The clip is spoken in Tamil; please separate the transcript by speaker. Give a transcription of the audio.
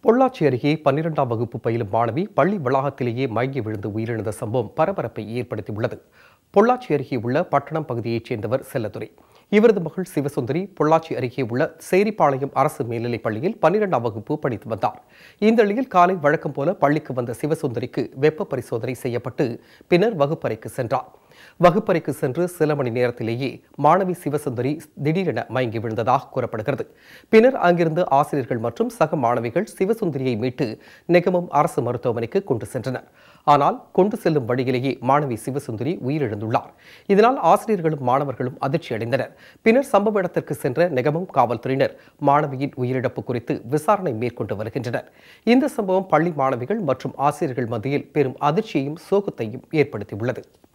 Speaker 1: பொள்ளாச்சி அருகே பன்னிரெண்டாம் வகுப்பு பயிலும் மாணவி பள்ளி வளாகத்திலேயே மயங்கி விழுந்து உயிரிழந்த சம்பவம் பரபரப்பை ஏற்படுத்தியுள்ளது பொள்ளாச்சி அருகே உள்ள பட்டணம் பகுதியைச் சேர்ந்தவர் செல்லதுரை இவரது மகள் சிவசுந்தரி பொள்ளாச்சி அருகே உள்ள சேரிப்பாளையம் அரசு மேல்நிலைப் பள்ளியில் பன்னிரெண்டாம் வகுப்பு படித்து வந்தார் இந்த நிலையில் காலை வழக்கம் போல பள்ளிக்கு வந்த சிவசுந்தரிக்கு வெப்ப பரிசோதனை செய்யப்பட்டு பின்னர் வகுப்பறைக்கு சென்றார் வகுப்பறைக்கு சென்று சில மணி நேரத்திலேயே மாணவி சிவசுந்தரி திடீரென மயங்கி விழுந்ததாக கூறப்படுகிறது பின்னர் அங்கிருந்து ஆசிரியர்கள் மற்றும் சக மாணவிகள் சிவசுந்தரியை மீட்டு நெகமம் அரசு மருத்துவமனைக்கு கொண்டு சென்றனர் ஆனால் கொண்டு செல்லும் வழியிலேயே மாணவி சிவசுந்தரி உயிரிழந்துள்ளார் இதனால் ஆசிரியர்களும் மாணவர்களும் அதிர்ச்சி அடைந்தனர் பின்னர் சம்பவ இடத்திற்கு சென்ற நெகமம் காவல்துறையினர் மாணவியின் உயிரிழப்பு குறித்து விசாரணை மேற்கொண்டு வருகின்றனர் இந்த சம்பவம் பள்ளி மாணவிகள் மற்றும் ஆசிரியர்கள் மத்தியில் பெரும் அதிர்ச்சியையும் சோகத்தையும் ஏற்படுத்தியுள்ளது